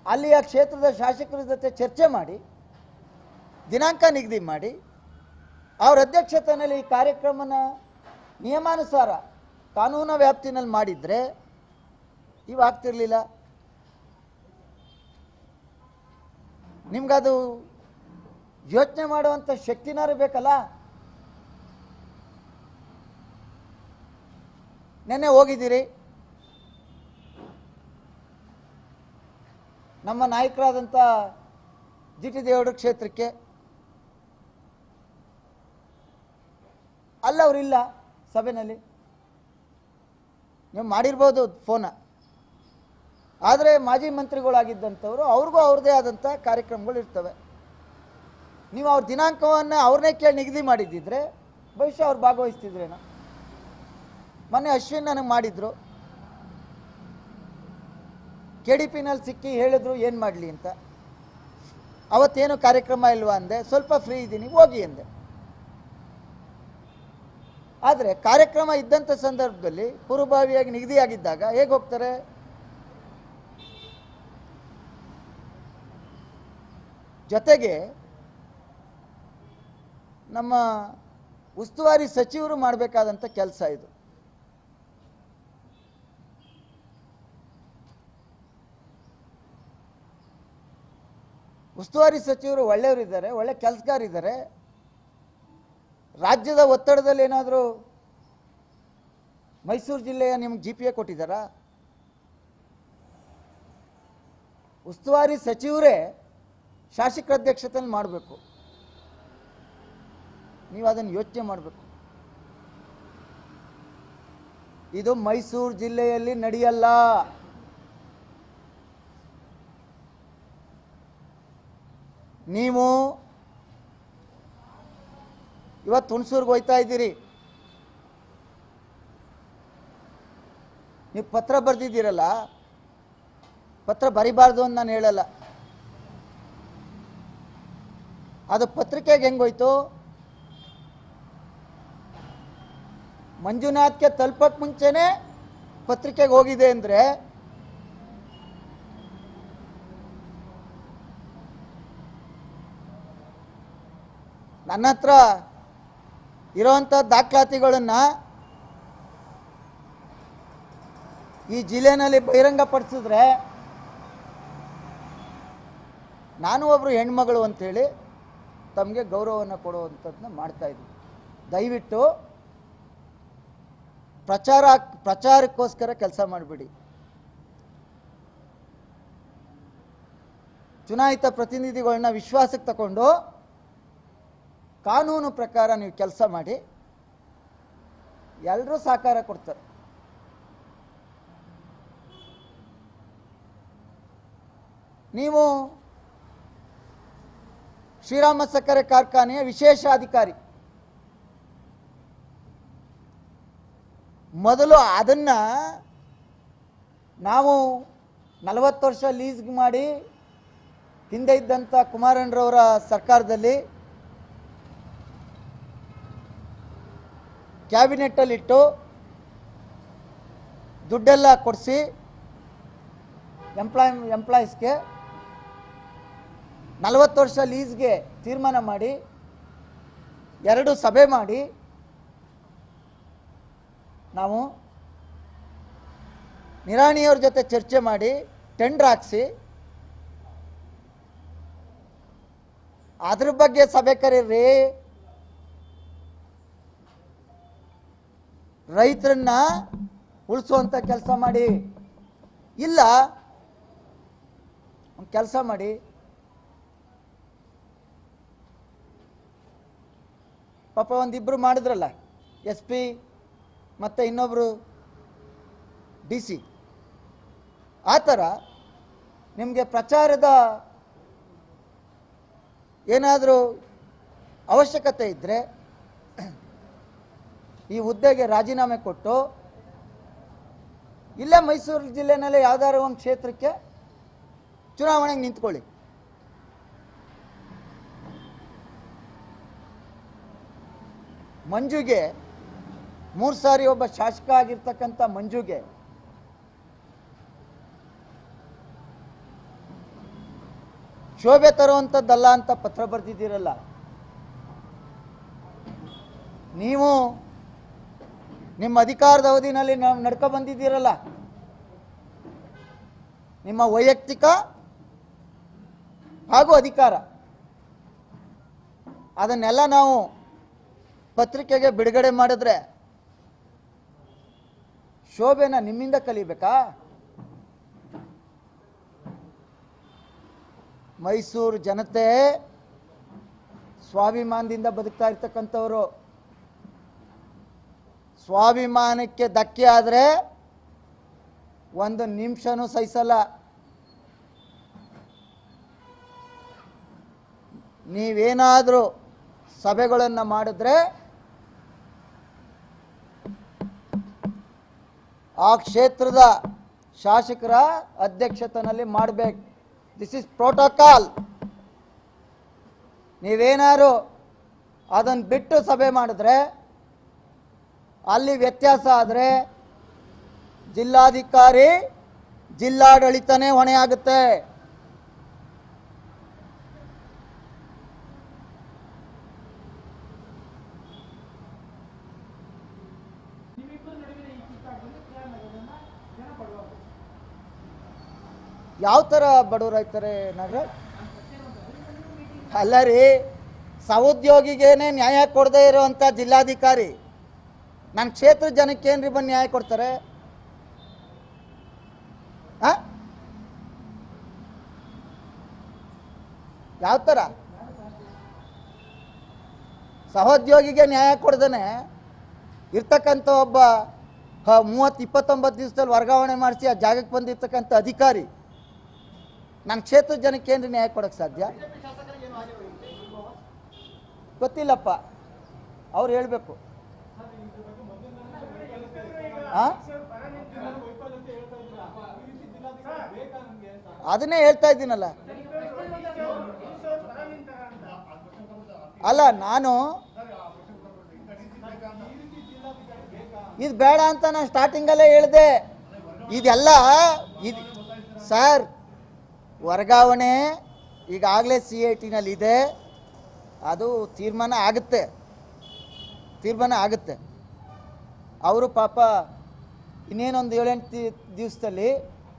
ಅಲ್ಲಿಯ ಕ್ಷೇತ್ರದ ಶಾಸಕರ ಜೊತೆ ಚರ್ಚೆ ಮಾಡಿ ದಿನಾಂಕ ನಿಗದಿ ಮಾಡಿ ಅವ್ರ ಅಧ್ಯಕ್ಷತೆಯಲ್ಲಿ ಈ ಕಾರ್ಯಕ್ರಮನ ನಿಯಮಾನುಸಾರ ಕಾನೂನು ವ್ಯಾಪ್ತಿನಲ್ಲಿ ಮಾಡಿದರೆ ಇವಾಗ್ತಿರ್ಲಿಲ್ಲ ನಿಮ್ಗದು ಯೋಚನೆ ಮಾಡುವಂಥ ಶಕ್ತಿನಾರು ಬೇಕಲ್ಲ ನೆನ್ನೆ ಹೋಗಿದ್ದೀರಿ ನಮ್ಮ ನಾಯಕರಾದಂಥ ಜಿ ಟಿ ದೇವೇಗೌಡ ಕ್ಷೇತ್ರಕ್ಕೆ ಅಲ್ಲವರಿಲ್ಲ ಸಭೆಯಲ್ಲಿ ನೀವು ಮಾಡಿರ್ಬೋದು ಫೋನ ಆದರೆ ಮಾಜಿ ಮಂತ್ರಿಗಳಾಗಿದ್ದಂಥವ್ರು ಅವ್ರಿಗೂ ಅವ್ರದ್ದೇ ಆದಂಥ ಕಾರ್ಯಕ್ರಮಗಳು ಇರ್ತವೆ ನೀವು ಅವ್ರ ದಿನಾಂಕವನ್ನು ಅವ್ರನ್ನೇ ಕೇಳಿ ನಿಗದಿ ಮಾಡಿದ್ದಿದ್ರೆ ಬಹುಶಃ ಅವ್ರು ಭಾಗವಹಿಸ್ತಿದ್ರೇನೋ ಮೊನ್ನೆ ಅಶ್ವಿನ್ ನನಗೆ ಮಾಡಿದ್ರು ಕೆ ಡಿ ಪಿನಲ್ಲಿ ಸಿಕ್ಕಿ ಹೇಳಿದ್ರು ಏನು ಮಾಡಲಿ ಅಂತ ಅವತ್ತೇನು ಕಾರ್ಯಕ್ರಮ ಇಲ್ವಾ ಅಂದೆ ಸ್ವಲ್ಪ ಫ್ರೀ ಇದ್ದೀನಿ ಹೋಗಿ ಅಂದೆ ಆದರೆ ಕಾರ್ಯಕ್ರಮ ಇದ್ದಂಥ ಸಂದರ್ಭದಲ್ಲಿ ಪೂರ್ವಭಾವಿಯಾಗಿ ನಿಗದಿಯಾಗಿದ್ದಾಗ ಹೇಗೆ ಹೋಗ್ತಾರೆ ಜೊತೆಗೆ ನಮ್ಮ ಉಸ್ತುವಾರಿ ಸಚಿವರು ಮಾಡಬೇಕಾದಂಥ ಕೆಲಸ ಇದು ಉಸ್ತುವಾರಿ ಸಚಿವರು ಒಳ್ಳೆಯವರಿದ್ದಾರೆ ಒಳ್ಳೆ ಕೆಲಸಗಾರಿದ್ದಾರೆ ರಾಜ್ಯದ ಒತ್ತಡದಲ್ಲಿ ಏನಾದರೂ ಮೈಸೂರು ಜಿಲ್ಲೆಯ ನಿಮ್ಗೆ ಜಿ ಪಿ ಎ ಕೊಟ್ಟಿದ್ದಾರಾ ಉಸ್ತುವಾರಿ ಸಚಿವರೇ ಶಾಸಕರ ಅಧ್ಯಕ್ಷತೆಯಲ್ಲಿ ಮಾಡಬೇಕು ನೀವು ಅದನ್ನು ಯೋಚನೆ ಮಾಡಬೇಕು ಇದು ಮೈಸೂರು ಜಿಲ್ಲೆಯಲ್ಲಿ ನಡೆಯಲ್ಲ ನೀವು ಇವತ್ತು ಹುಣಸೂರ್ಗೆ ಹೋಯ್ತಾ ಇದ್ದೀರಿ ನೀವು ಪತ್ರ ಬರೆದಿದ್ದೀರಲ್ಲ ಪತ್ರ ಬರಿಬಾರ್ದು ಅಂತ ನಾನು ಹೇಳಲ್ಲ ಅದು ಪತ್ರಿಕೆಗೆ ಹೆಂಗೋಯ್ತು ಮಂಜುನಾಥ್ಗೆ ತಲುಪಕ್ಕೆ ಮುಂಚೆನೆ ಪತ್ರಿಕೆಗೆ ಹೋಗಿದೆ ಅಂದರೆ ನನ್ನ ಹತ್ರ ಇರೋವಂಥ ದಾಖಲಾತಿಗಳನ್ನು ಈ ಜಿಲ್ಲೆನಲ್ಲಿ ಬಹಿರಂಗಪಡಿಸಿದ್ರೆ ನಾನು ಒಬ್ಬರು ಹೆಣ್ಮಗಳು ಅಂಥೇಳಿ ತಮಗೆ ಗೌರವವನ್ನು ಕೊಡುವಂಥದ್ದನ್ನ ಮಾಡ್ತಾ ಇದ್ವಿ ದಯವಿಟ್ಟು ಪ್ರಚಾರ ಪ್ರಚಾರಕ್ಕೋಸ್ಕರ ಕೆಲಸ ಮಾಡಿಬಿಡಿ ಚುನಾಯಿತ ಪ್ರತಿನಿಧಿಗಳನ್ನ ವಿಶ್ವಾಸಕ್ಕೆ ತಗೊಂಡು ಕಾನೂನು ಪ್ರಕಾರ ನೀವು ಕೆಲಸ ಮಾಡಿ ಎಲ್ಲರೂ ಸಹಕಾರ ಕೊಡ್ತಾರೆ ನೀವು ಶ್ರೀರಾಮ ಸಕ್ಕರೆ ಕಾರ್ಖಾನೆಯ ವಿಶೇಷ ಅಧಿಕಾರಿ ಮೊದಲು ಅದನ್ನು ನಾವು ನಲವತ್ತು ವರ್ಷ ಲೀಸ್ಗೆ ಮಾಡಿ ಹಿಂದೆ ಇದ್ದಂಥ ಕುಮಾರಣ್ಣರವರ ಸರ್ಕಾರದಲ್ಲಿ ಕ್ಯಾಬಿನೆಟ್ಟಲ್ಲಿಟ್ಟು ದುಡ್ಡೆಲ್ಲ ಕೊಡಿಸಿ ಎಂಪ್ಲಾಯ್ ಎಂಪ್ಲಾಯೀಸ್ಗೆ ನಲವತ್ತು ವರ್ಷ ಲೀಸ್ಗೆ ತೀರ್ಮಾನ ಮಾಡಿ ಎರಡು ಸಭೆ ಮಾಡಿ ನಾವು ನಿರಾಣಿಯವ್ರ ಜೊತೆ ಚರ್ಚೆ ಮಾಡಿ ಟೆಂಡ್ರ್ ಹಾಕ್ಸಿ ಅದ್ರ ಬಗ್ಗೆ ಸಭೆ ಕರೀರಿ ರೈತರನ್ನ ಉಳಿಸುವಂಥ ಕೆಲಸ ಮಾಡಿ ಇಲ್ಲ ಒಂದು ಕೆಲಸ ಮಾಡಿ ಪಾಪ ಒಂದಿಬ್ಬರು ಮಾಡಿದ್ರಲ್ಲ ಎಸ್ ಪಿ ಮತ್ತು ಇನ್ನೊಬ್ಬರು ಡಿ ಸಿ ಆ ಥರ ನಿಮಗೆ ಪ್ರಚಾರದ ಏನಾದರೂ ಅವಶ್ಯಕತೆ ಇದ್ದರೆ ಈ ಹುದ್ದೆಗೆ ರಾಜೀನಾಮೆ ಕೊಟ್ಟು ಇಲ್ಲೇ ಮೈಸೂರು ಜಿಲ್ಲೆನಲ್ಲೇ ಯಾವ್ದಾದ್ರು ಒಂದು ಕ್ಷೇತ್ರಕ್ಕೆ ಚುನಾವಣೆಗೆ ನಿಂತ್ಕೊಳ್ಳಿ ಮಂಜುಗೆ ಮೂರು ಸಾರಿ ಒಬ್ಬ ಶಾಸಕ ಆಗಿರ್ತಕ್ಕಂಥ ಮಂಜುಗೆ ಶೋಭೆ ತರುವಂಥದ್ದಲ್ಲ ಅಂತ ಪತ್ರ ಬರೆದಿದ್ದೀರಲ್ಲ ನೀವು ನಿಮ್ಮ ಅಧಿಕಾರದ ಅವಧಿನಲ್ಲಿ ನಾವು ನಡ್ಕೊ ಬಂದಿದ್ದೀರಲ್ಲ ನಿಮ್ಮ ವೈಯಕ್ತಿಕ ಹಾಗೂ ಅಧಿಕಾರ ಅದನ್ನೆಲ್ಲ ನಾವು ಪತ್ರಿಕೆಗೆ ಬಿಡುಗಡೆ ಮಾಡಿದ್ರೆ ಶೋಭೆನ ನಿಮ್ಮಿಂದ ಕಲಿಬೇಕಾ ಮೈಸೂರು ಜನತೆ ಸ್ವಾಭಿಮಾನದಿಂದ ಬದುಕ್ತಾ ಇರ್ತಕ್ಕಂಥವ್ರು ಸ್ವಾಭಿಮಾನಕ್ಕೆ ಧಕ್ಕೆ ಆದರೆ ಒಂದು ನಿಮಿಷನೂ ಸಹಿಸಲ್ಲ ನೀವೇನಾದರೂ ಸಭೆಗಳನ್ನು ಮಾಡಿದ್ರೆ ಆ ಕ್ಷೇತ್ರದ ಶಾಸಕರ ಅಧ್ಯಕ್ಷತೆಯಲ್ಲಿ ಮಾಡಬೇಕು ದಿಸ್ ಇಸ್ ಪ್ರೋಟೋಕಾಲ್ ನೀವೇನಾದ್ರು ಅದನ್ನು ಬಿಟ್ಟು ಸಭೆ ಮಾಡಿದ್ರೆ ಅಲ್ಲಿ ವ್ಯತ್ಯಾಸ ಆದರೆ ಜಿಲ್ಲಾಧಿಕಾರಿ ಜಿಲ್ಲಾಡಳಿತನೇ ಹೊಣೆ ಆಗುತ್ತೆ ಯಾವ ಥರ ಬಡವರಾಯ್ತಾರೆ ನಾಗರಾಜ್ ಅಲ್ಲ ರೀ ಸಹೋದ್ಯೋಗಿಗೇನೆ ನ್ಯಾಯ ಕೊಡದೇ ಇರುವಂಥ ಜಿಲ್ಲಾಧಿಕಾರಿ ನನ್ನ ಕ್ಷೇತ್ರ ಜನಕ್ಕೆ ಏನ್ರಿ ಬಂದು ನ್ಯಾಯ ಕೊಡ್ತಾರೆ ಆ ಯಾವ ಥರ ಸಹೋದ್ಯೋಗಿಗೆ ನ್ಯಾಯ ಕೊಡ್ದೇನೆ ಇರ್ತಕ್ಕಂಥ ಒಬ್ಬ ಹ- ಮೂವತ್ತು ಇಪ್ಪತ್ತೊಂಬತ್ತು ದಿವಸದಲ್ಲಿ ವರ್ಗಾವಣೆ ಮಾಡಿಸಿ ಆ ಜಾಗಕ್ಕೆ ಬಂದಿರ್ತಕ್ಕಂಥ ಅಧಿಕಾರಿ ನನ್ನ ಕ್ಷೇತ್ರ ಜನಕ್ಕೆ ಏನ್ರಿ ನ್ಯಾಯ ಕೊಡೋಕ್ಕೆ ಸಾಧ್ಯ ಗೊತ್ತಿಲ್ಲಪ್ಪ ಅವ್ರು ಹೇಳಬೇಕು ಅದನ್ನೇ ಹೇಳ್ತಾ ಇದ್ದೀನಲ್ಲ ಅಲ್ಲ ನಾನು ಇದು ಬೇಡ ಅಂತ ನಾನು ಸ್ಟಾರ್ಟಿಂಗಲ್ಲೇ ಹೇಳಿದೆ ಇದೆಲ್ಲ ಇದು ಸರ್ ವರ್ಗಾವಣೆ ಈಗಾಗಲೇ ಸಿ ಐ ಟಿನಲ್ಲಿ ಇದೆ ಅದು ತೀರ್ಮಾನ ಆಗುತ್ತೆ ತೀರ್ಮಾನ ಆಗುತ್ತೆ ಅವರು ಪಾಪ ಇನ್ನೇನೊಂದು ಏಳೆಂಟು ದಿವಸದಲ್ಲಿ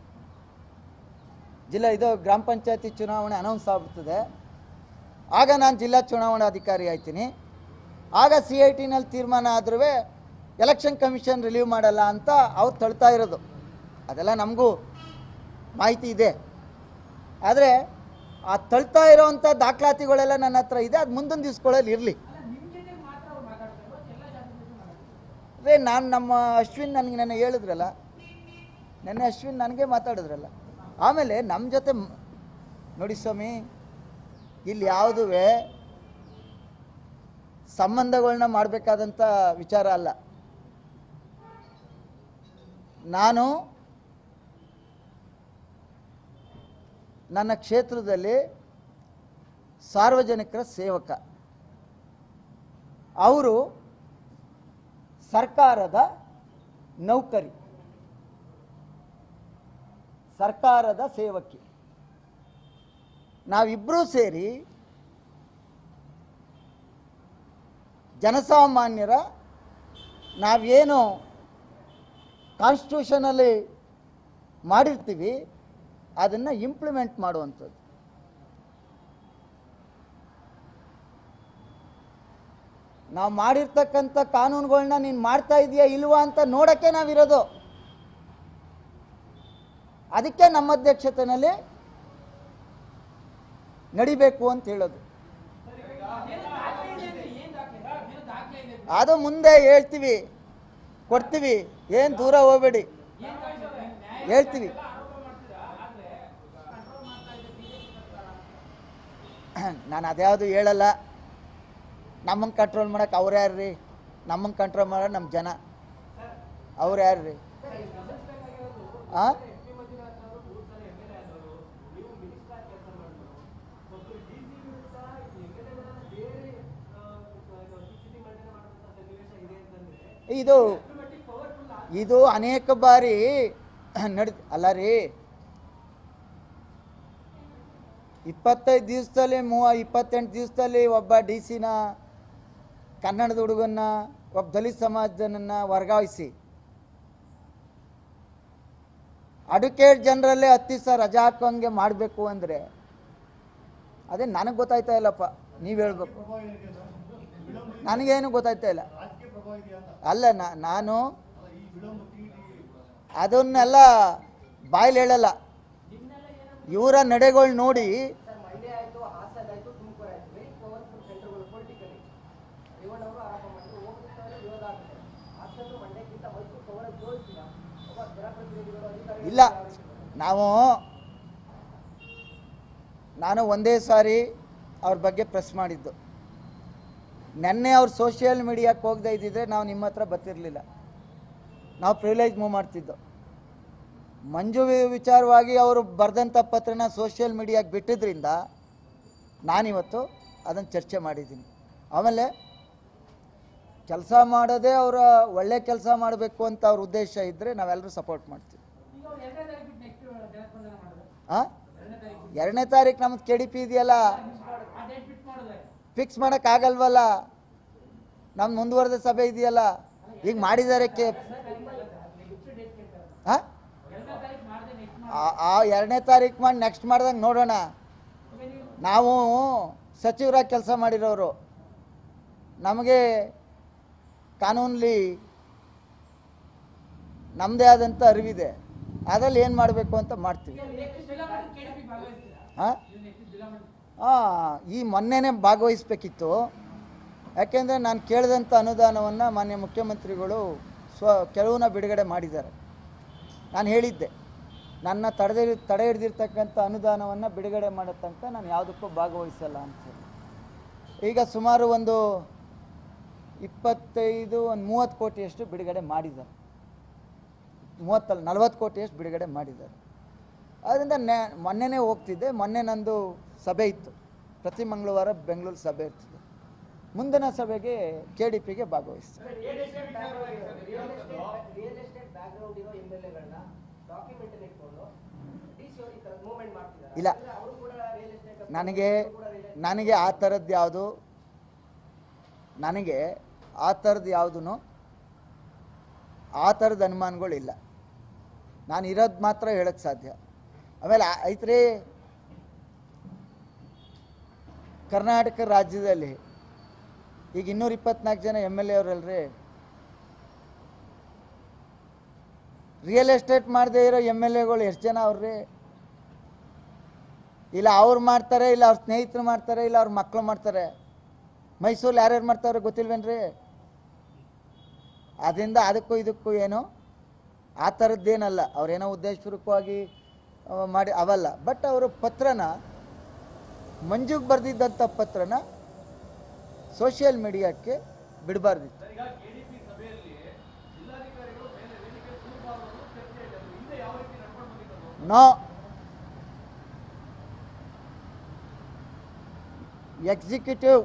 ಜಿಲ್ಲಾ ಇದು ಗ್ರಾಮ ಪಂಚಾಯತಿ ಚುನಾವಣೆ ಅನೌನ್ಸ್ ಆಗ್ಬಿಡ್ತದೆ ಆಗ ನಾನು ಜಿಲ್ಲಾ ಚುನಾವಣಾಧಿಕಾರಿ ಆಯ್ತೀನಿ ಆಗ ಸಿ ಐ ಟಿನಲ್ಲಿ ತೀರ್ಮಾನ ಆದ್ರೂ ಎಲೆಕ್ಷನ್ ಕಮಿಷನ್ ರಿಲೀವ್ ಮಾಡಲ್ಲ ಅಂತ ಅವ್ರು ತಳ್ತಾ ಇರೋದು ಅದೆಲ್ಲ ನಮಗೂ ಮಾಹಿತಿ ಇದೆ ಆದರೆ ಆ ತಳ್ತಾ ಇರೋವಂಥ ದಾಖಲಾತಿಗಳೆಲ್ಲ ನನ್ನ ಹತ್ರ ಇದೆ ಅದು ಮುಂದೊಂದು ದಿವ್ಸಗಳಲ್ಲಿ ಇರಲಿ ಅದೇ ನಾನು ನಮ್ಮ ಅಶ್ವಿನ್ ನನಗೆ ನೆನ್ನೆ ಹೇಳಿದ್ರಲ್ಲ ನೆನ್ನೆ ಅಶ್ವಿನ್ ನನಗೆ ಮಾತಾಡಿದ್ರಲ್ಲ ಆಮೇಲೆ ನಮ್ಮ ಜೊತೆ ಮ್- ನೋಡಿ ಸ್ವಾಮಿ ಇಲ್ಲಿ ಯಾವುದೂ ಸಂಬಂಧಗಳನ್ನ ಮಾಡಬೇಕಾದಂಥ ವಿಚಾರ ಅಲ್ಲ ನಾನು ನನ್ನ ಕ್ಷೇತ್ರದಲ್ಲಿ ಸಾರ್ವಜನಿಕರ ಸೇವಕ ಅವರು ಸರ್ಕಾರದ ನೌಕರಿ ಸರ್ಕಾರದ ಸೇವಕಿ ನಾವಿಬ್ಬರೂ ಸೇರಿ ಜನಸಾಮಾನ್ಯರ ನಾವೇನು ಕಾನ್ಸ್ಟಿಟ್ಯೂಷನಲ್ಲಿ ಮಾಡಿರ್ತೀವಿ ಅದನ್ನು ಇಂಪ್ಲಿಮೆಂಟ್ ಮಾಡುವಂಥದ್ದು ನಾವು ಮಾಡಿರ್ತಕ್ಕಂಥ ಕಾನೂನುಗಳನ್ನ ನೀನು ಮಾಡ್ತಾ ಇದೆಯಾ ಇಲ್ವಾ ಅಂತ ನೋಡೋಕ್ಕೆ ನಾವಿರೋದು ಅದಕ್ಕೆ ನಮ್ಮ ಅಧ್ಯಕ್ಷತೆಯಲ್ಲಿ ನಡಿಬೇಕು ಅಂತ ಹೇಳೋದು ಅದು ಮುಂದೆ ಹೇಳ್ತೀವಿ ಕೊಡ್ತೀವಿ ಏನು ದೂರ ಹೋಗ್ಬೇಡಿ ಹೇಳ್ತೀವಿ ನಾನು ಅದ್ಯಾವುದು ಹೇಳಲ್ಲ ನಮ್ಮನ್ನು ಕಂಟ್ರೋಲ್ ಮಾಡಕ್ಕೆ ಅವ್ರು ಯಾರು ರೀ ನಮ್ಮನ್ನು ಕಂಟ್ರೋಲ್ ಮಾಡೋದು ನಮ್ಮ ಜನ ಅವ್ರು ಯಾರು ರೀ ಹಾಂ ಇದು ಇದು ಅನೇಕ ಬಾರಿ ನಡಿ ಅಲ್ಲ ರೀ ಇಪ್ಪತ್ತೈದು ದಿವಸದಲ್ಲಿ ಮೂವ ಇಪ್ಪತ್ತೆಂಟು ದಿವಸದಲ್ಲಿ ಒಬ್ಬ ಡಿ ಸಿನ ಕನ್ನಡದ ಹುಡುಗನ್ನ ಒಬ್ಬ ದಲಿತ ಸಮಾಜದನ್ನ ವರ್ಗಾಯಿಸಿ ಅಡ್ವೊಕೇಟ್ ಜನರಲ್ಲೇ ಹತ್ತು ದಿವಸ ರಜಾ ಹಾಕೋಂಗೆ ಮಾಡಬೇಕು ಅಂದರೆ ಅದೇ ನನಗೆ ಗೊತ್ತಾಯ್ತಾ ಇಲ್ಲಪ್ಪ ನೀವು ಹೇಳ್ಬೇಕು ನನಗೇನು ಗೊತ್ತಾಯ್ತಾ ಇಲ್ಲ ಅಲ್ಲ ನಾ- ನಾನು ಅದನ್ನೆಲ್ಲ ಬಾಯ್ಲಿ ಹೇಳಲ್ಲ ಇವರ ನಡೆಗಳು ನೋಡಿ ಸರ್ ಮಂಡ್ಯ ಆಯ್ತು ಹಾಸನ ಆಯ್ತು ತುಮಕೂರು ಆಯ್ತು ವೆರಿ ಪವರ್ಫುಲ್ ಸೆಂಟರ್ಗಳು ಪೊಲಿಟಿಕಲಿ ರೇವಣ್ಣವರು ಆರೋಪ ಮಾಡಿದ್ರು ಹೋಗ್ತಾರೆ ವಿರೋಧ ಆಗುತ್ತೆ ಹಾಸನ ಮಂಡ್ಯಕ್ಕಿಂತ ಮೈಸೂರು ಕವರೇಜ್ ತೋರಿಸಿಲ್ಲ ಒಬ್ಬ ಜನಪ್ರತಿನಿಧಿಗಳು ಅಧಿಕಾರಿಗಳು ಇಲ್ಲ ನಾವು ನಾನು ಒಂದೇ ಸಾರಿ ಅವ್ರ ಬಗ್ಗೆ ಪ್ರೆಸ್ ಮಾಡಿದ್ದು ನೆನ್ನೆ ಅವ್ರು ಸೋಷಿಯಲ್ ಮೀಡಿಯಾಕ್ಕೆ ಹೋಗದೆ ಇದ್ದಿದ್ರೆ ನಾವು ನಿಮ್ಮ ಹತ್ರ ಬರ್ತಿರ್ಲಿಲ್ಲ ನಾವು ಪ್ರಿವಿಲೇಜ್ ಮೂವ್ ಮಾಡ್ತಿದ್ದೋ ಮಂಜು ವಿ- ವಿಚಾರವಾಗಿ ಅವರು ಬರೆದಂಥ ಪತ್ರನ ಸೋಷಿಯಲ್ ಮೀಡಿಯಾಗೆ ಬಿಟ್ಟಿದ್ರಿಂದ ನಾನಿವತ್ತು ಅದನ್ನು ಚರ್ಚೆ ಮಾಡಿದ್ದೀನಿ ಆಮೇಲೆ ಕೆಲಸ ಮಾಡೋದೇ ಅವರ ಒಳ್ಳೆ ಕೆಲಸ ಮಾಡಬೇಕು ಅಂತ ಅವ್ರ ಉದ್ದೇಶ ಇದ್ದರೆ ನಾವೆಲ್ಲರೂ ಸಪೋರ್ಟ್ ಮಾಡ್ತೀವಿ ಹಾಂ ಎರಡನೇ ತಾರೀಕು ನಮ್ದು ಕೆ ಡಿ ಪಿ ಇದೆಯಲ್ಲ ಫಿಕ್ಸ್ ಮಾಡೋಕ್ಕಾಗಲ್ವಲ್ಲ ನಮ್ಮ ಮುಂದುವರೆದ ಸಭೆ ಇದೆಯಲ್ಲ ಈಗ ಮಾಡಿದ್ದಾರೆ ಕೆ ಹಾಂ ಆ ಎರಡನೇ ತಾರೀಕು ಮಾಡಿ ನೆಕ್ಸ್ಟ್ ಮಾಡ್ದಂಗೆ ನೋಡೋಣ ನಾವು ಸಚಿವರಾಗಿ ಕೆಲಸ ಮಾಡಿರೋರು ನಮಗೆ ಕಾನೂನಲ್ಲಿ ನಮ್ಮದೇ ಆದಂಥ ಅರಿವಿದೆ ಅದರಲ್ಲಿ ಏನು ಮಾಡಬೇಕು ಅಂತ ಮಾಡ್ತೀವಿ ಹಾಂ ಹಾಂ ಈ ಮೊನ್ನೆನೇ ಭಾಗವಹಿಸ್ಬೇಕಿತ್ತು ಯಾಕೆಂದರೆ ನಾನು ಕೇಳಿದಂಥ ಅನುದಾನವನ್ನು ಮಾನ್ಯ ಮುಖ್ಯಮಂತ್ರಿಗಳು ಸ್ವ ಕೆಲವನ್ನ ಬಿಡುಗಡೆ ಮಾಡಿದ್ದಾರೆ ನಾನು ಹೇಳಿದ್ದೆ ನನ್ನ ತಡೆದ ತಡೆ ಹಿಡಿದಿರ್ತಕ್ಕಂಥ ಅನುದಾನವನ್ನು ಬಿಡುಗಡೆ ಮಾಡೋ ತನಕ ನಾನು ಯಾವುದಕ್ಕೂ ಭಾಗವಹಿಸಲ್ಲ ಅಂತೇಳಿ ಈಗ ಸುಮಾರು ಒಂದು ಇಪ್ಪತ್ತೈದು ಒಂದು ಮೂವತ್ತು ಕೋಟಿಯಷ್ಟು ಬಿಡುಗಡೆ ಮಾಡಿದ್ದಾರೆ ಮೂವತ್ತಲ್ಲ ನಲ್ವತ್ತು ಕೋಟಿಯಷ್ಟು ಬಿಡುಗಡೆ ಮಾಡಿದ್ದಾರೆ ಅದರಿಂದ ನೆ ಮೊನ್ನೆನೇ ಹೋಗ್ತಿದ್ದೆ ಮೊನ್ನೆ ನಂದು ಸಭೆ ಇತ್ತು ಪ್ರತಿ ಮಂಗಳವಾರ ಬೆಂಗಳೂರು ಸಭೆ ಇರ್ತದೆ ಮುಂದಿನ ಸಭೆಗೆ ಕೆ ಡಿ ಪಿಗೆ ಭಾಗವಹಿಸ್ತಾರೆ real estate real estate background ಇರೋ ಎಮ್ ಎಲ್ ಎಗಳನ್ನ ಡಾಕ್ಯುಮೆಂಟ್ ಇಟ್ಕೊಂಡು ಡಿ ಸಿ ಅವರು ಈ ಥರದ ಮೂವ್ಮೆಂಟ್ ಮಾಡ್ತಿದ್ದಾರೆ ಇಲ್ಲ. ಅಂದ್ರೆ ಅವರು ಕೂಡ ರಿಯಲ್ ಎಸ್ಟೇಟ್ ನನಗೆ ನನಗೆ ಆ ಥರದ್ದು ಯಾವುದು ನನಗೆ ಆ ಥರದ್ದು ಯಾವುದೂ ಆ ಥರದ ಅನುಮಾನಗಳಿಲ್ಲ ನಾನು ಇರೋದು ಮಾತ್ರ ಹೇಳಕ್ಕೆ ಸಾಧ್ಯ ಆಮೇಲೆ ಆ- ಐತ್ರಿ ಕರ್ನಾಟಕ ರಾಜ್ಯದಲ್ಲಿ ಈಗ ಇನ್ನೂರ ಇಪ್ಪತ್ನಾಲ್ಕು ಜನ ಎಮ್ ಎಲ್ ಎ ಅವರಲ್ರಿ ರಿಯಲ್ ಎಸ್ಟೇಟ್ ಮಾಡದೇ ಇರೋ ಎಮ್ ಎಲ್ ಎಗಳು ಎಷ್ಟು ಜನ ಅವ್ರಿ ಇಲ್ಲ ಅವ್ರು ಮಾಡ್ತಾರೆ ಇಲ್ಲ ಅವ್ರ ಸ್ನೇಹಿತರು ಮಾಡ್ತಾರೆ ಇಲ್ಲ ಅವ್ರ ಮಕ್ಕಳು ಮಾಡ್ತಾರೆ ಮೈಸೂರಲ್ಲಿ ಯಾರ್ಯಾರು ಮಾಡ್ತಾವ್ರೆ ಗೊತ್ತಿಲ್ವೇನ್ರಿ ಅದರಿಂದ ಅದಕ್ಕೂ ಇದಕ್ಕೂ ಏನು ಆ ಥರದ್ದೇನಲ್ಲ ಅವ್ರೇನೋ ಉದ್ದೇಶಪೂರ್ವಕವಾಗಿ ಆ, ಮಾಡಿ ಅವಲ್ಲ ಬಟ್ ಅವರು ಪತ್ರನ ಮಂಜುಗೆ ಬರೆದಿದ್ದಂಥ ಪತ್ರನ ಸೋಷಿಯಲ್ ಮೀಡಿಯಾಕ್ಕೆ ಬಿಡಬಾರ್ದಿತ್ತು ನೋ ಎಕ್ಸಿಕ್ಯೂಟಿವ್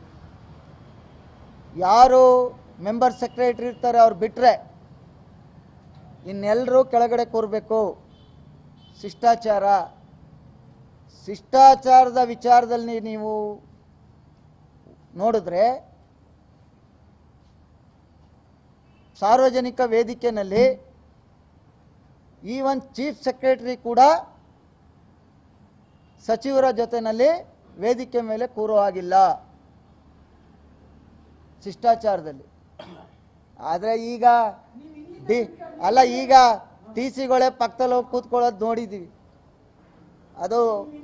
ಯಾರು ಮೆಂಬರ್ ಸೆಕ್ರೆಟರಿ ಇರ್ತಾರೆ ಅವ್ರು ಬಿಟ್ಟರೆ ಇನ್ನೆಲ್ಲರೂ ಕೆಳಗಡೆ ಕೂರಬೇಕು ಶಿಷ್ಟಾಚಾರ ಶಿಷ್ಟಾಚಾರದ ವಿಚಾರದಲ್ಲಿ ನೀವು ನೋಡಿದ್ರೆ ಸಾರ್ವಜನಿಕ ವೇದಿಕೆಯಲ್ಲಿ ಈವನ್ ಚೀಫ್ ಸೆಕ್ರೆಟರಿ ಕೂಡ ಸಚಿವರ ಜೊತೆನಲ್ಲಿ ವೇದಿಕೆ ಮೇಲೆ ಕೂರೋ ಹಾಗಿಲ್ಲ ಶಿಷ್ಟಾಚಾರದಲ್ಲಿ ಆದರೆ ಈಗ ಡಿ ಅಲ್ಲ ಈಗ ಟಿ ಸಿಗಳೇ ಪಕ್ಕದಲ್ಲಿ ಹೋಗಿ ಕೂತ್ಕೊಳ್ಳೋದು ನೋಡಿದ್ದೀವಿ ಅದು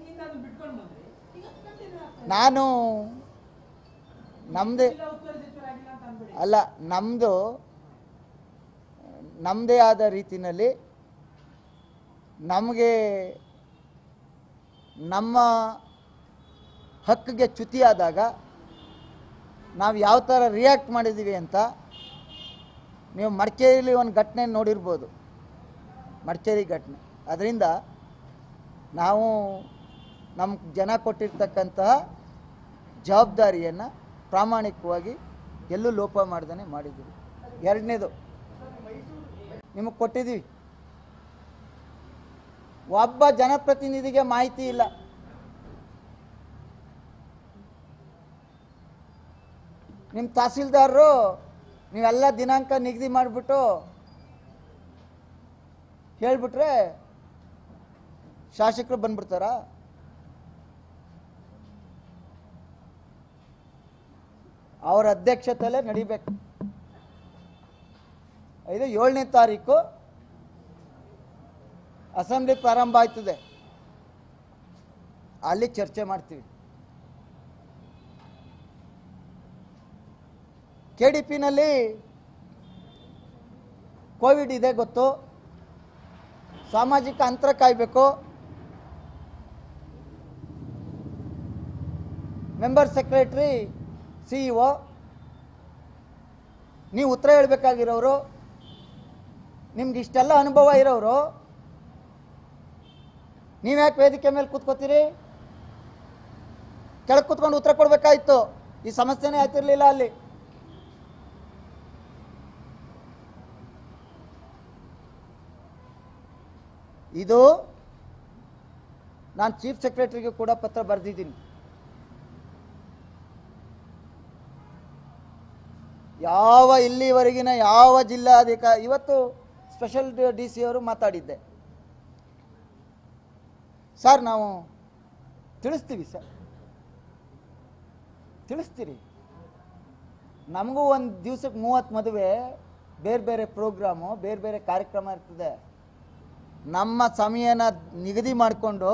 ನಾನು ನಮ್ಮದೇ ಅಲ್ಲ ನಮ್ಮದು ನಮ್ಮದೇ ಆದ ರೀತಿಯಲ್ಲಿ ನಮಗೆ ನಮ್ಮ ಹಕ್ಕಿಗೆ ಚ್ಯುತಿ ಆದಾಗ ನಾವು ಯಾವ ಥರ ರಿಯಾಕ್ಟ್ ಮಾಡಿದ್ದೀವಿ ಅಂತ ನೀವು ಮಡಿಕೇರಿಲಿ ಒಂದು ಘಟನೆ ನೋಡಿರ್ಬೋದು ಮಡಿಕೇರಿ ಘಟನೆ ಅದರಿಂದ ನಾವು ನಮ್ಮ ಜನ ಕೊಟ್ಟಿರ್ತಕ್ಕಂತಹ ಜವಾಬ್ದಾರಿಯನ್ನು ಪ್ರಾಮಾಣಿಕವಾಗಿ ಎಲ್ಲೂ ಲೋಪ ಮಾಡ್ದೇ ಮಾಡಿದ್ದೀವಿ ಎರಡನೇದು ನಿಮಗೆ ಕೊಟ್ಟಿದ್ದೀವಿ ಒಬ್ಬ ಜನಪ್ರತಿನಿಧಿಗೆ ಮಾಹಿತಿ ಇಲ್ಲ ನಿಮ್ಮ ತಹಸೀಲ್ದಾರರು ನೀವೆಲ್ಲ ದಿನಾಂಕ ನಿಗದಿ ಮಾಡಿಬಿಟ್ಟು ಹೇಳ್ಬಿಟ್ರೆ ಶಾಸಕರು ಬಂದ್ಬಿಡ್ತಾರಾ ಅವರ ಅಧ್ಯಕ್ಷತೆಯಲ್ಲೇ ನಡಿಬೇಕು ಇದು ಏಳನೇ ತಾರೀಕು ಅಸೆಂಬ್ಲಿ ಪ್ರಾರಂಭ ಆಯ್ತದೆ ಅಲ್ಲಿ ಚರ್ಚೆ ಮಾಡ್ತೀವಿ ಕೆ ಡಿ ಪಿನಲ್ಲಿ ಕೋವಿಡ್ ಇದೆ ಗೊತ್ತು ಸಾಮಾಜಿಕ ಅಂತರ ಕಾಯಬೇಕು member secretary C E O ನೀವು ಉತ್ತರ ಹೇಳಬೇಕಾಗಿರೋರು ನಿಮ್ಗೆ ಇಷ್ಟೆಲ್ಲ ಅನುಭವ ಇರೋರು ನೀವ್ಯಾಕೆ ವೇದಿಕೆ ಮೇಲೆ ಕೂತ್ಕೋತೀರಿ ಕೆಳಗೆ ಕೂತ್ಕೊಂಡು ಉತ್ತರ ಕೊಡಬೇಕಾಯ್ತು ಈ ಸಮಸ್ಯೆನೇ ಆಯ್ತಿರ್ಲಿಲ್ಲ ಅಲ್ಲಿ ಇದು ನಾನು ಚೀಫ್ ಸೆಕ್ರೆಟರಿಗೆ ಕೂಡ ಪತ್ರ ಬರೆದಿದ್ದೀನಿ ಯಾವ ಇಲ್ಲಿವರೆಗಿನ ಯಾವ ಜಿಲ್ಲಾಧಿಕಾರಿ ಇವತ್ತು ಸ್ಪೆಷಲ್ ಡಿ ಸಿ ಅವರು ಮಾತಾಡಿದ್ದೆ ಸರ್ ನಾವು ತಿಳಿಸ್ತೀವಿ ಸರ್ ತಿಳಿಸ್ತೀರಿ ನಮಗೂ ಒಂದು ದಿವ್ಸಕ್ಕೆ ಮೂವತ್ತು ಮದುವೆ ಬೇರೆ ಬೇರೆ ಪ್ರೋಗ್ರಾಮು ಬೇರೆ ಬೇರೆ ಕಾರ್ಯಕ್ರಮ ಇರ್ತದೆ ನಮ್ಮ ಸಮಯನ ನಿಗದಿ ಮಾಡಿಕೊಂಡು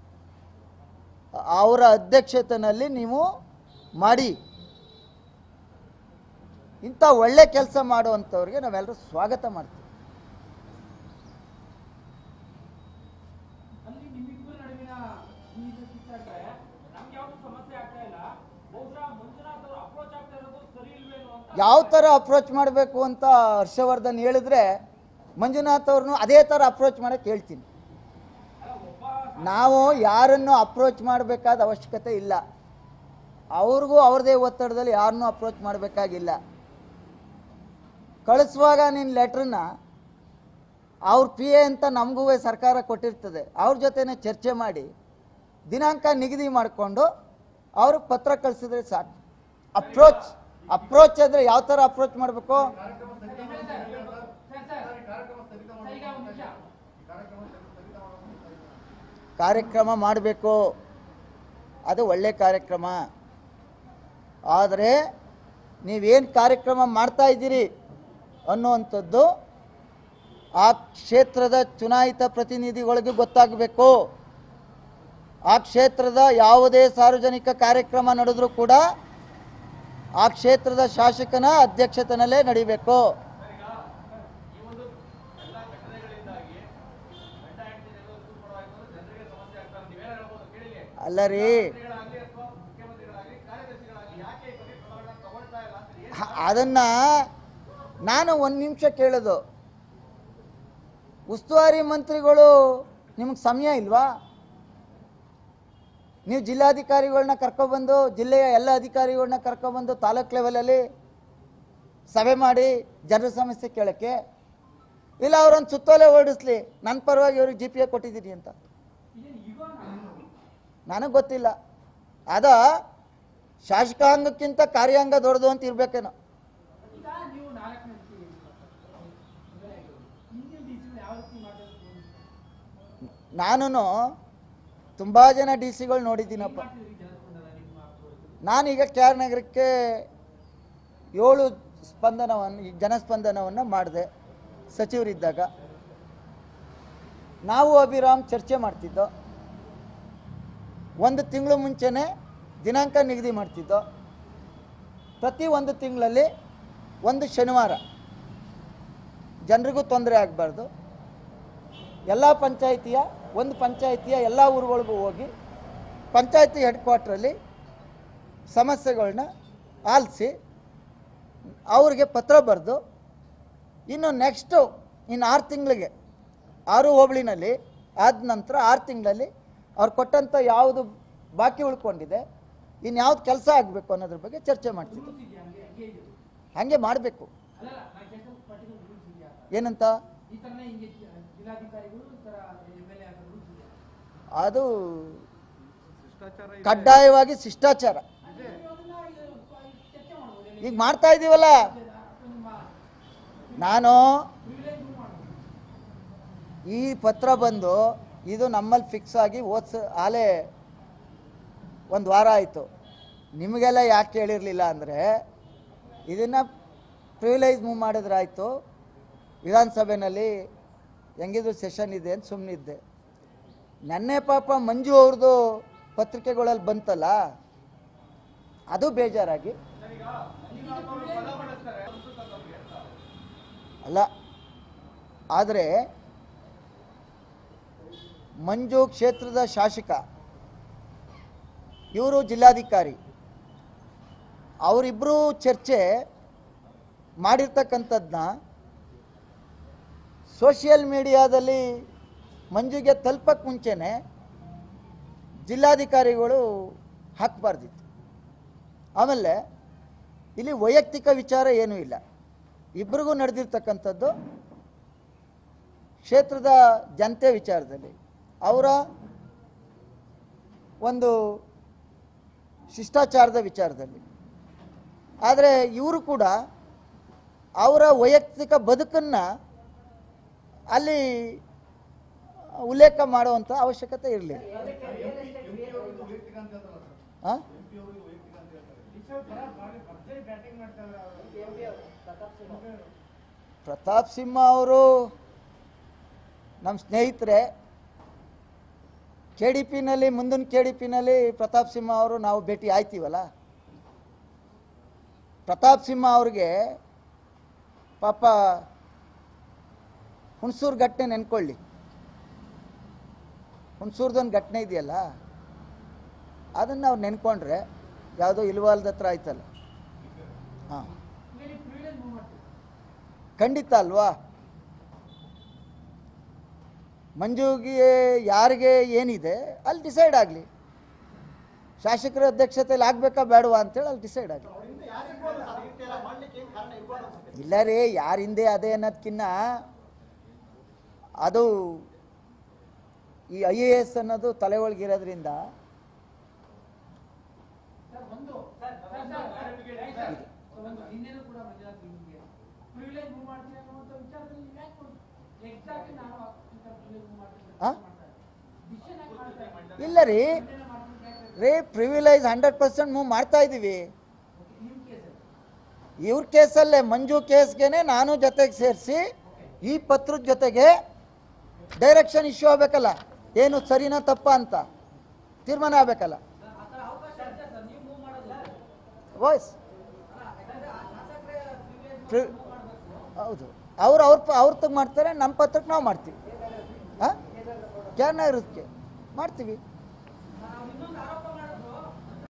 ಅವರ ಅಧ್ಯಕ್ಷತೆಯಲ್ಲಿ ನೀವು ಮಾಡಿ ಇಂಥ ಒಳ್ಳೆ ಕೆಲಸ ಮಾಡುವಂಥವ್ರಿಗೆ ನಾವೆಲ್ಲರೂ ಸ್ವಾಗತ ಮಾಡ್ತೀವಿ ಅಲ್ಲಿ ನಿಮ್ಮಿಬ್ಬರ ನಡುವಿನ ಈ ಇದು ಕಿತ್ತಾಟ ನಮ್ಗೆ ಯಾವ್ದು ಸಮಸ್ಯೆ ಆಗ್ತಾ ಇಲ್ಲ ಬಹುಶಃ ಮಂಜುನಾಥ್ ಅವರು ಅಪ್ರೋಚ್ ಆಗ್ತಾ ಇರೋದು ಸರಿ ಇಲ್ವೇನೋ ಅಂತ ಯಾವ ಥರ ಅಪ್ರೋಚ್ ಮಾಡಬೇಕು ಅಂತ ಹರ್ಷವರ್ಧನ್ ಹೇಳಿದ್ರೆ ಮಂಜುನಾಥ್ ಅವ್ರನ್ನು ಅದೇ ಥರ ಅಪ್ರೋಚ್ ಮಾಡೋಕ್ಕೆ ಹೇಳ್ತೀನಿ ನಾವು ಯಾರನ್ನು ಅಪ್ರೋಚ್ ಮಾಡಬೇಕಾದ ಅವಶ್ಯಕತೆ ಇಲ್ಲ ಅವ್ರಿಗೂ ಅವ್ರದೇ ಒತ್ತಡದಲ್ಲಿ ಯಾರನ್ನೂ ಅಪ್ರೋಚ್ ಮಾಡಬೇಕಾಗಿಲ್ಲ ಕಳಿಸುವಾಗ ನಿನ್ನ ಲೆಟ್ರನ್ನ ಅವ್ರ ಪಿ ಎ ಅಂತ ನಮಗೂ ಸರ್ಕಾರ ಕೊಟ್ಟಿರ್ತದೆ ಅವ್ರ ಜೊತೆನೇ ಚರ್ಚೆ ಮಾಡಿ ದಿನಾಂಕ ನಿಗದಿ ಮಾಡಿಕೊಂಡು ಅವ್ರಿಗೆ ಪತ್ರ ಕಳಿಸಿದ್ರೆ ಸಾಕು ಅಪ್ರೋಚ್ ಅಪ್ರೋಚ್ ಅಂದರೆ ಯಾವ ಥರ ಅಪ್ರೋಚ್ ಮಾಡಬೇಕು ಕಾರ್ಯಕ್ರಮ ಮಾಡಬೇಕು ಅದು ಒಳ್ಳೆ ಕಾರ್ಯಕ್ರಮ ಆದರೆ ನೀವೇನು ಕಾರ್ಯಕ್ರಮ ಮಾಡ್ತಾ ಇದ್ದೀರಿ ಅನ್ನುವಂಥದ್ದು ಆ ಕ್ಷೇತ್ರದ ಚುನಾಯಿತ ಪ್ರತಿನಿಧಿಗಳಿಗೆ ಗೊತ್ತಾಗಬೇಕು ಆ ಕ್ಷೇತ್ರದ ಯಾವುದೇ ಸಾರ್ವಜನಿಕ ಕಾರ್ಯಕ್ರಮ ನಡೆದರೂ ಕೂಡ ಆ ಕ್ಷೇತ್ರದ ಶಾಸಕನ ಅಧ್ಯಕ್ಷತೆಯಲ್ಲೇ ನಡಿಬೇಕು ಅಲ್ಲ ರೀ ಹ- ಅದನ್ನ ನಾನು ಒಂದು ನಿಮಿಷ ಕೇಳೋದು ಉಸ್ತುವಾರಿ ಮಂತ್ರಿಗಳು ನಿಮಗೆ ಸಮಯ ಇಲ್ವಾ ನೀವು ಜಿಲ್ಲಾಧಿಕಾರಿಗಳನ್ನ ಕರ್ಕೊಬಂದು ಜಿಲ್ಲೆಯ ಎಲ್ಲ ಅಧಿಕಾರಿಗಳನ್ನ ಕರ್ಕೊಬಂದು ತಾಲೂಕ್ ಲೆವೆಲಲ್ಲಿ ಸಭೆ ಮಾಡಿ ಜನರ ಸಮಸ್ಯೆ ಕೇಳೋಕ್ಕೆ ಇಲ್ಲ ಅವರೊಂದು ಸುತ್ತೋಲೆ ಹೊರಡಿಸ್ಲಿ ನನ್ನ ಪರವಾಗಿ ಇವ್ರಿಗೆ ಜಿ ಪಿ ಎ ಕೊಟ್ಟಿದ್ದೀನಿ ಅಂತ ನನಗೆ ಗೊತ್ತಿಲ್ಲ ಅದ ಶಾಸಕಾಂಗಕ್ಕಿಂತ ಕಾರ್ಯಾಂಗ ದೊಡ್ಡದು ಅಂತ ಇರ್ಬೇಕೇನೋ ಈಗ ನೀವು ನಾಲ್ಕನೇ ಹಿಂದಿನ ಡಿ ಸಿ ಯಾವ ರೀತಿ ಮಾಡ್ಬೇಕು ನಾನು ತುಂಬ ಜನ ಡಿ ಸಿಗಳು ನೋಡಿದ್ದೀನಪ್ಪ ಮಾಡ್ತಿದ್ರಿ ಜನಸ್ಪಂದನ ನಿಮ್ಮ approach? ನಾನೀಗ ಕೆ ಆರ್ ನಗರಕ್ಕೆ ಏಳು ಸ್ಪಂದನವನ್ನು ಈ ಜನಸ್ಪಂದನವನ್ನು ಮಾಡಿದೆ ಸಚಿವರಿದ್ದಾಗ ನಾವು ಅಭಿರಾಮ್ ಚರ್ಚೆ ಮಾಡ್ತಿದ್ದೋ ಒಂದು ತಿಂಗಳು ಮುಂಚೆನೇ ದಿನಾಂಕ ನಿಗದಿ ಮಾಡ್ತಿದ್ದೋ ಪ್ರತಿ ಒಂದು ತಿಂಗಳಲ್ಲಿ ಒಂದು ಶನಿವಾರ ಜನರಿಗೂ ತೊಂದರೆ ಆಗಬಾರ್ದು ಎಲ್ಲ ಪಂಚಾಯಿತಿಯ ಒಂದು ಪಂಚಾಯಿತಿಯ ಎಲ್ಲ ಊರುಗಳಿಗೂ ಹೋಗಿ ಪಂಚಾಯಿತಿ ಹೆಡ್ ಕ್ವಾರ್ಟ್ರಲ್ಲಿ ಸಮಸ್ಯೆಗಳನ್ನ ಆಲಿಸಿ ಅವ್ರಿಗೆ ಪತ್ರ ಬರೆದು ಇನ್ನು ನೆಕ್ಸ್ಟು ಇನ್ನು ಆರು ತಿಂಗಳಿಗೆ ಆರು ಹೋಬಳಿನಲ್ಲಿ ಆದ ನಂತರ ಆರು ತಿಂಗಳಲ್ಲಿ ಅವ್ರು ಕೊಟ್ಟಂಥ ಯಾವುದು ಬಾಕಿ ಉಳ್ಕೊಂಡಿದೆ ಇನ್ನು ಯಾವ್ದು ಕೆಲಸ ಆಗಬೇಕು ಅನ್ನೋದ್ರ ಬಗ್ಗೆ ಚರ್ಚೆ ಮಾಡ್ತಿದ್ದೆ Rules ಇದೆಯಾ ಹಂಗೆ ಹಂಗೆ ಇದೆ ಹಾಗೆ ಮಾಡಬೇಕು ಅಲ್ಲಲ್ಲ ನಾ ಕೇಳ್ತಾ ಪರ್ಟಿಕ್ಯುಲರ್ ರೂಲ್ಸ್ ಇದೆಯಾ ಏನಂತ ಈ ಥರನೇ ಹಿಂಗೆ ಜಿ- ಜಿಲ್ಲಾಧಿಕಾರಿಗಳು ಈ ಥರ ಎಮ್ ಎಲ್ ಎ ಆಗೋ ರೂಲ್ಸ್ ಇದೆಯಾ ಅದು ಕಡ್ಡಾಯವಾಗಿ ಶಿಷ್ಟಾಚಾರ ನೀವು ಅದನ್ನ ಇದು ಚರ್ಚೆ ಮಾಡ್ಬೋದು ಈಗ ಮಾಡ್ತಾ ಇದ್ದೀವಲ್ಲ ನಾನು ಈ ಪತ್ರ ಬಂದು ಇದು ನಮ್ಮಲ್ಲಿ ಫಿಕ್ಸ್ ಆಗಿ ಓದ್ಸ ಆಲೇ ಒಂದು ವಾರ ಆಯಿತು ನಿಮಗೆಲ್ಲ ಯಾಕೆ ಹೇಳಿರಲಿಲ್ಲ ಅಂದರೆ ಇದನ್ನು ಪ್ರಿವಿಲೈಸ್ ಮೂವ್ ಮಾಡಿದ್ರಾಯ್ತು ವಿಧಾನಸಭೆಯಲ್ಲಿ ಹೆಂಗಿದ್ರು ಸೆಷನ್ ಇದೆ ಅಂತ ಸುಮ್ಮನಿದ್ದೆ ನೆನ್ನೆ ಪಾಪ ಮಂಜು ಅವ್ರದ್ದು ಪತ್ರಿಕೆಗಳಲ್ಲಿ ಬಂತಲ್ಲ ಅದು ಬೇಜಾರಾಗಿ ಅಲ್ಲ ಆದರೆ ಮಂಜು ಕ್ಷೇತ್ರದ ಶಾಸಕ ಇವರು ಜಿಲ್ಲಾಧಿಕಾರಿ ಅವರಿಬ್ಬರು ಚರ್ಚೆ ಮಾಡಿರ್ತಕ್ಕಂಥದ್ದನ್ನ ಸೋಷಿಯಲ್ ಮೀಡಿಯಾದಲ್ಲಿ ಮಂಜುಗೆ ತಲುಪಕ್ಕೆ ಮುಂಚೆನೇ ಜಿಲ್ಲಾಧಿಕಾರಿಗಳು ಹಾಕಬಾರ್ದಿತ್ತು ಆಮೇಲೆ ಇಲ್ಲಿ ವೈಯಕ್ತಿಕ ವಿಚಾರ ಏನೂ ಇಲ್ಲ ಇಬ್ಬರಿಗೂ ನಡೆದಿರ್ತಕ್ಕಂಥದ್ದು ಕ್ಷೇತ್ರದ ಜನತೆ ವಿಚಾರದಲ್ಲಿ ಅವರ ಒಂದು ಶಿಷ್ಟಾಚಾರದ ವಿಚಾರದಲ್ಲಿ ಆದರೆ ಇವರು ಕೂಡ ಅವರ ವೈಯಕ್ತಿಕ ಬದುಕನ್ನು ಅಲ್ಲಿ ಉಲ್ಲೇಖ ಮಾಡುವಂಥ ಅವಶ್ಯಕತೆ ಇರಲಿಲ್ಲ ಹಾಂ ಪ್ರತಾಪ್ ಸಿಂಹ ಅವರು ನಮ್ಮ ಸ್ನೇಹಿತರೆ ಕೆ ಡಿ ಪಿನಲ್ಲಿ ಮುಂದಿನ ಕೆ ಡಿ ಪಿನಲ್ಲಿ ಪ್ರತಾಪ್ ಸಿಂಹ ಅವರು ನಾವು ಭೇಟಿ ಆಯ್ತೀವಲ್ಲ ಪ್ರತಾಪ್ ಸಿಂಹ ಅವ್ರಿಗೆ ಪಾಪ ಹುಣಸೂರು ಘಟನೆ ನೆನ್ಕೊಳ್ಳಿ ಹುಣಸೂರ್ದೊಂದು ಘಟನೆ ಇದೆಯಲ್ಲ ಅದನ್ನು ಅವ್ರು ನೆನ್ಕೊಂಡ್ರೆ ಯಾವುದೋ ಇಲ್ವಾಲ್ದ ಹತ್ರ ಆಯ್ತಲ್ಲ ಹಾಂ ಖಂಡಿತ ಅಲ್ವಾ ಮಂಜುಗೆ ಯಾರಿಗೆ ಏನಿದೆ ಅಲ್ಲಿ ಡಿಸೈಡ್ ಆಗಲಿ ಶಾಸಕರ ಅಧ್ಯಕ್ಷತೆಯಲ್ಲಿ ಆಗಬೇಕಾ ಬೇಡವಾ ಅಂತೇಳಿ ಅಲ್ಲಿ ಡಿಸೈಡ್ ಆಗಲಿ ಇಲ್ಲ ರೀ ಯಾರ ಹಿಂದೆ ಅದೇ ಅನ್ನೋದಕ್ಕಿನ್ನ ಅದು ಈ ಐ ಎ ಎಸ್ ಅನ್ನೋದು ತಲೆ ಒಳಗಿರೋದ್ರಿಂದ ನಿನ್ನೆನೂ ಕೂಡ ಮಂಜುನಾಥ್ ನಿಮ್ಗೆ ಪ್ರಿವಿಲೇಜ್ ಮೂವ್ ಮಾಡ್ತೀನಿ ಅನ್ನುವಂಥ ವಿಚಾರದಲ್ಲಿ ಯಾಕೆ ಎಕ್ಸಾಕ್ಟ್ಲಿ ನಾನು ಪ್ರಿವಿಲೇಜ್ ಮೂವ್ ಮಾಡ್ತೀನಿ ಆ? ಡಿಸಿಷನ್ ಯಾಕೆ ಮಾಡ್ತಾ ಇಲ್ಲ ಇಲ್ಲ ರೀ ರೀ ಪ್ರಿವಿಲೈಸ್ ಹಂಡ್ರೆಡ್ ಪರ್ಸೆಂಟ್ ಮೂವ್ ಮಾಡ್ತಾ ಇದ್ದೀವಿ ನಿಮ್ಮ ಕೇಸಲ್ಲಿ ಇವ್ರ ಕೇಸಲ್ಲೇ ಮಂಜು ಕೇಸ್ಗೆನೆ ನಾನು ಜೊತೆಗೆ ಸೇರಿಸಿ ಈ ಪತ್ರದ ಜೊತೆಗೆ ಡೈರೆಕ್ಷನ್ ಇಶ್ಯೂ ಆಗಬೇಕಲ್ಲ ಏನು ಸರಿನಾ ತಪ್ಪ ಅಂತ ತೀರ್ಮಾನ ಆಗಬೇಕಲ್ಲ ವಾಯ್ಸ್ ಹೌದು ಅವ್ರು ಅವ್ರ ಪ- ಅವ್ರ ತಗ್ ಮಾಡ್ತಾರೆ ನಮ್ಮ ಪತ್ರಕ್ಕೆ ನಾವು ಮಾಡ್ತೀವಿ ಹಾಂ ಕ್ಯಾರ್ನ ಇರೋದಕ್ಕೆ ಮಾಡ್ತೀವಿ